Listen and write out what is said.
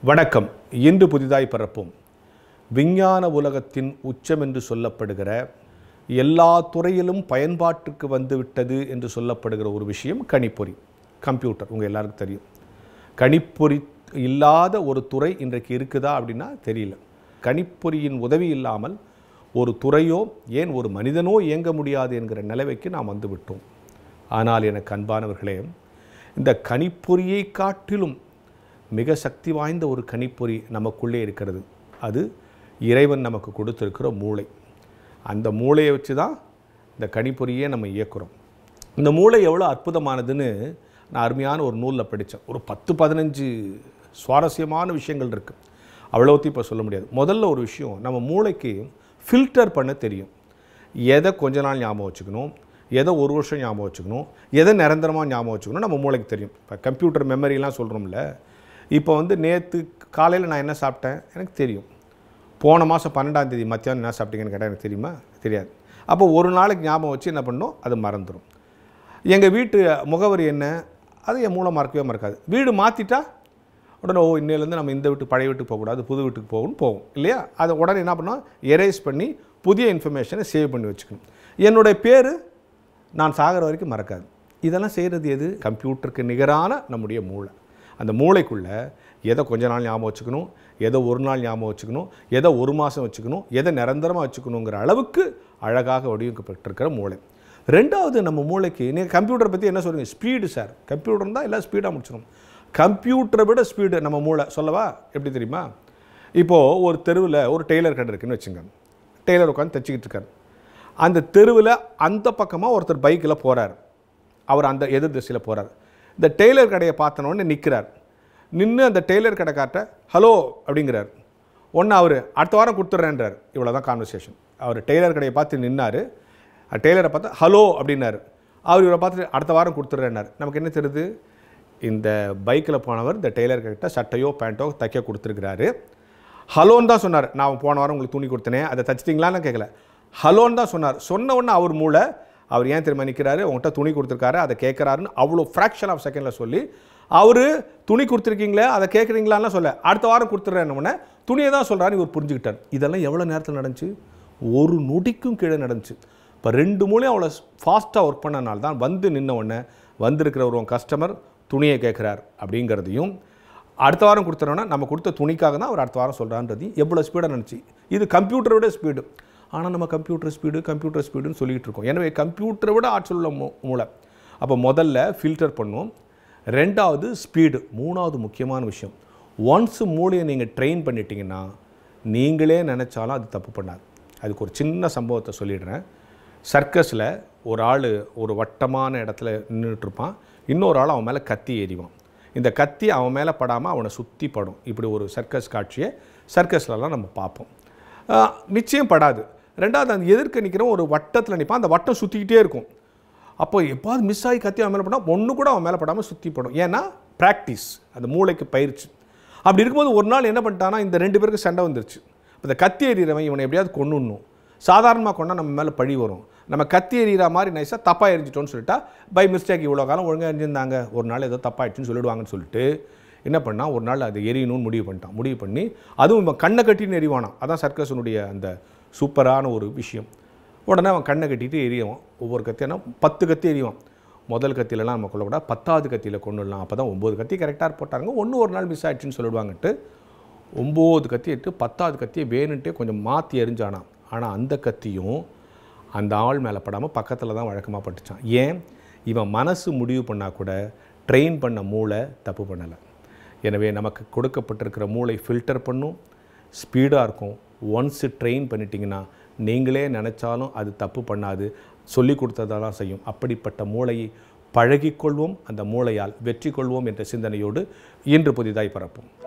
வணக்கம் இன்று புதிதாய் பிறப்போம் விஞ்ஞான உலகத்தின் உச்சம் என்று சொல்லப்படுகிற எல்லா துறையிலும் பயன்பாட்டுக்கு வந்துவிட்டது என்று சொல்லப்படுகிற ஒரு விஷயம் கணிப்பொறி கம்ப்யூட்டர் உங்கள் எல்லாருக்கும் தெரியும் கணிப்பொறி இல்லாத ஒரு துறை இன்றைக்கு இருக்குதா அப்படின்னா தெரியல கணிப்பொறியின் உதவி இல்லாமல் ஒரு துறையோ ஏன் ஒரு மனிதனோ இயங்க முடியாது என்கிற நிலைமைக்கு நாம் வந்து விட்டோம் ஆனால் எனக்கு அன்பானவர்களே இந்த கணிப்பொறியை காட்டிலும் மிக சக்தி வாய்ந்த ஒரு கணிப்பொறி நமக்குள்ளே இருக்கிறது அது இறைவன் நமக்கு கொடுத்திருக்கிற மூளை அந்த மூளையை வச்சு தான் இந்த கணிப்பொறியே நம்ம இயக்குறோம் இந்த மூளை எவ்வளோ அற்புதமானதுன்னு நான் அருமையான ஒரு நூலில் படித்தேன் ஒரு பத்து பதினஞ்சு சுவாரஸ்யமான விஷயங்கள் இருக்குது அவ்வளோத்தையும் இப்போ சொல்ல முடியாது முதல்ல ஒரு விஷயம் நம்ம மூளைக்கு ஃபில்டர் பண்ண தெரியும் எதை கொஞ்ச நாள் ஞாபகம் வச்சுக்கணும் எதை ஒரு வருஷம் ஞாபகம் வச்சுக்கணும் எதை நிரந்தரமாக ஞாபகம் வச்சுக்கணும் நம்ம மூளைக்கு தெரியும் இப்போ கம்ப்யூட்டர் மெமரிலாம் சொல்கிறோம்ல இப்போ வந்து நேற்று காலையில் நான் என்ன சாப்பிட்டேன் எனக்கு தெரியும் போன மாதம் பன்னெண்டாம் தேதி மத்தியானம் என்ன சாப்பிட்டீங்கன்னு கேட்டால் எனக்கு தெரியுமா தெரியாது அப்போ ஒரு நாளைக்கு ஞாபகம் வச்சு என்ன பண்ணோம் அது மறந்துடும் எங்கள் வீட்டு முகவரி என்ன அது என் மூளை மறக்கவே மறக்காது வீடு மாற்றிட்டா உடனே ஓ இன்னையிலேருந்து நம்ம இந்த வீட்டு பழைய வீட்டுக்கு போகக்கூடாது புது வீட்டுக்கு போகணும் போகும் இல்லையா அதை உடனே என்ன பண்ணோம் எரேஸ் பண்ணி புதிய இன்ஃபர்மேஷனை சேவ் பண்ணி வச்சுக்கணும் என்னுடைய பேர் நான் சாகிற வரைக்கும் மறக்காது இதெல்லாம் செய்கிறது எது கம்ப்யூட்டருக்கு நிகரான நம்முடைய மூளை அந்த மூளைக்குள்ளே எதை கொஞ்ச நாள் ஞாபகம் வச்சுக்கணும் எதை ஒரு நாள் ஞாபகம் வச்சுக்கணும் எதை ஒரு மாதம் வச்சுக்கணும் எதை நிரந்தரமாக வச்சுக்கணுங்கிற அளவுக்கு அழகாக வடிவமைக்கப்பட்டிருக்கிற மூளை ரெண்டாவது நம்ம மூளைக்கு நீங்கள் கம்ப்யூட்டரை பற்றி என்ன சொல்றீங்க ஸ்பீடு சார் கம்ப்யூட்டர் தான் எல்லாம் ஸ்பீடாக முடிச்சிடும் கம்ப்யூட்டரை விட ஸ்பீடு நம்ம மூளை சொல்லவா எப்படி தெரியுமா இப்போது ஒரு தெருவில் ஒரு டெய்லர் கடை இருக்குன்னு வச்சுங்க டெய்லர் உட்காந்து தைச்சிக்கிட்டு இருக்காரு அந்த தெருவில் அந்த பக்கமாக ஒருத்தர் பைக்கில் போகிறார் அவர் அந்த எதிர் திசையில் போகிறார் இந்த டெய்லர் கடையை பார்த்தனோடனே நிற்கிறார் நின்று அந்த டெய்லர் கடைக்கார்ட்ட ஹலோ அப்படிங்கிறார் ஒன்று அவர் அடுத்த வாரம் கொடுத்துட்றேன்றார் இவ்வளோ தான் கான்வர்சேஷன் அவர் டெய்லர் கடையை பார்த்து நின்னார் டெய்லரை பார்த்தா ஹலோ அப்படின்னாரு அவர் இவரை பார்த்துட்டு அடுத்த வாரம் கொடுத்துட்றேன்னார் நமக்கு என்ன தெரியுது இந்த பைக்கில் போனவர் இந்த டெய்லர் கிட்ட சட்டையோ பேண்ட்டோ தைக்க கொடுத்துருக்கிறாரு ஹலோன்னு தான் சொன்னார் நான் போன வாரம் உங்களுக்கு துணி கொடுத்தனே அதை தச்சிட்டிங்களான்னு கேட்கல ஹலோன்னு தான் சொன்னார் சொன்ன உடனே அவர் மூளை அவர் ஏன் திரும்ப நிற்கிறாரு உங்கள்கிட்ட துணி கொடுத்துருக்காரு அதை கேட்குறாருன்னு அவ்வளோ ஃப்ராக்ஷன் ஆஃப் செகண்டில் சொல்லி அவர் துணி கொடுத்துருக்கீங்களே அதை கேட்குறீங்களான்னு சொல்ல அடுத்த வாரம் கொடுத்துட்றேன்னு துணியை தான் சொல்கிறாரு இவர் புரிஞ்சுக்கிட்டார் இதெல்லாம் எவ்வளோ நேரத்தில் நடந்துச்சு ஒரு நொடிக்கும் கீழே நடந்துச்சு இப்போ ரெண்டு மூலையும் அவ்வளோ ஃபாஸ்ட்டாக ஒர்க் பண்ணனால தான் வந்து நின்ன உடனே வந்திருக்கிற ஒரு கஸ்டமர் துணியை கேட்குறார் அப்படிங்கிறதையும் அடுத்த வாரம் கொடுத்துறோன்னா நம்ம கொடுத்த துணிக்காக தான் அவர் அடுத்த வாரம் சொல்கிறான்றதையும் எவ்வளோ ஸ்பீடாக நினச்சி இது கம்ப்யூட்டரை விட ஸ்பீடு ஆனால் நம்ம கம்ப்யூட்டர் ஸ்பீடு கம்ப்யூட்டர் ஸ்பீடுன்னு சொல்லிகிட்டு இருக்கோம் எனவே கம்ப்யூட்டரை விட ஆற்றல் உள்ள மூ- மூளை அப்போ முதல்ல ஃபில்டர் பண்ணும் ரெண்டாவது ஸ்பீடு மூணாவது முக்கியமான விஷயம் ஒன்ஸ் மூளையை நீங்கள் ட்ரெயின் பண்ணிட்டீங்கன்னா நீங்களே நினச்சாலும் அது தப்பு பண்ணாது அதுக்கு ஒரு சின்ன சம்பவத்தை சொல்லிடுறேன் சர்க்கஸில் ஒரு ஆள் ஒரு வட்டமான இடத்துல நின்றுட்டுருப்பான் இன்னொரு ஆள் அவன் மேலே கத்தி எறிவான் இந்த கத்தி அவன் மேலே படாமல் அவனை சுற்றி படும் இப்படி ஒரு சர்க்கஸ் காட்சியை சர்க்கஸ்லலாம் நம்ம பார்ப்போம் ஆஹ், நிச்சயம் படாது ரெண்டாவது அந்த எதிர்க்க நிற்கிற ஒரு வட்டத்தில் நிற்பான் அந்த வட்டம் சுற்றிக்கிட்டே இருக்கும் அப்போ எப்பாவது மிஸ் ஆகி கத்தி அவன் மேலே படாமல் ஒன்று கூட அவன் மேலே படாமல் சுற்றி படும் ஏன்னா ப்ராக்டிஸ் அந்த மூளைக்கு பயிற்சி அப்படி இருக்கும்போது ஒரு நாள் என்ன பண்ணிட்டானா இந்த ரெண்டு பேருக்கு சண்டை வந்துருச்சு இந்த கத்தி எறிகிறவன் இவனை எப்படியாவது கொண்டுடணும் சாதாரணமாக கொண்டா நம்ம மேலே பழி வரும் நம்ம கத்தி எறிகிற மாதிரி நைஸாக தப்பாக எரிஞ்சிட்டோன்னு சொல்லிட்டா பை மிஸ்டேக் இவ்வளோ காலம் ஒழுங்காக எரிஞ்சிருந்தாங்க ஒரு நாள் ஏதோ தப்பாயிடுச்சுன்னு சொல்லிடுவாங்கன்னு சொல்லிட்டு என்ன பண்ணா ஒரு நாள் அது எரியணும்னு முடிவு பண்ணிட்டான் முடிவு பண்ணி அதுவும் இவன் கண்ணை கட்டின்னு எறிவானான் அதான் சர்க்கஸனுடைய அந்த சூப்பரான ஒரு விஷயம் உடனே அவன் கண்ணை கட்டிட்டு எரியுவான் ஒவ்வொரு கத்தினா பத்து கத்தி எரிவான் முதல் கத்தியிலலாம் நம்ம கொள்ளக்கூடாது பத்தாவது கத்தியில் கொண்டுடலாம் அப்போ தான் ஒம்பது கத்தி கரெக்டாக போட்டாங்க ஒன்று ஒரு நாள் மிஸ் ஆயிடுச்சுன்னு சொல்லிடுவாங்கன்ட்டு ஒம்பது கத்தி எடுத்து பத்தாவது கத்தியை வேணுன்ட்டே கொஞ்சம் மாற்றி எரிஞ்சானான் ஆனால் அந்த கத்தியும் அந்த ஆள் மேலே படாமல் பக்கத்தில் தான் வழக்கமாக பட்டுச்சான் ஏன் இவன் மனசு முடிவு பண்ணால் கூட ட்ரெயின் பண்ண மூளை தப்பு பண்ணலை எனவே நமக்கு கொடுக்கப்பட்டிருக்கிற மூளை ஃபில்டர் பண்ணும் ஸ்பீடாக இருக்கும் ஒன்ஸு ட்ரெயின் பண்ணிட்டீங்கன்னா நீங்களே நினச்சாலும் அது தப்பு பண்ணாது சொல்லி கொடுத்ததெல்லாம் செய்யும் அப்படிப்பட்ட மூளையை பழகிக்கொள்வோம் அந்த மூளையால் வெற்றி கொள்வோம் என்ற சிந்தனையோடு இன்று புதிதாய் பரப்போம்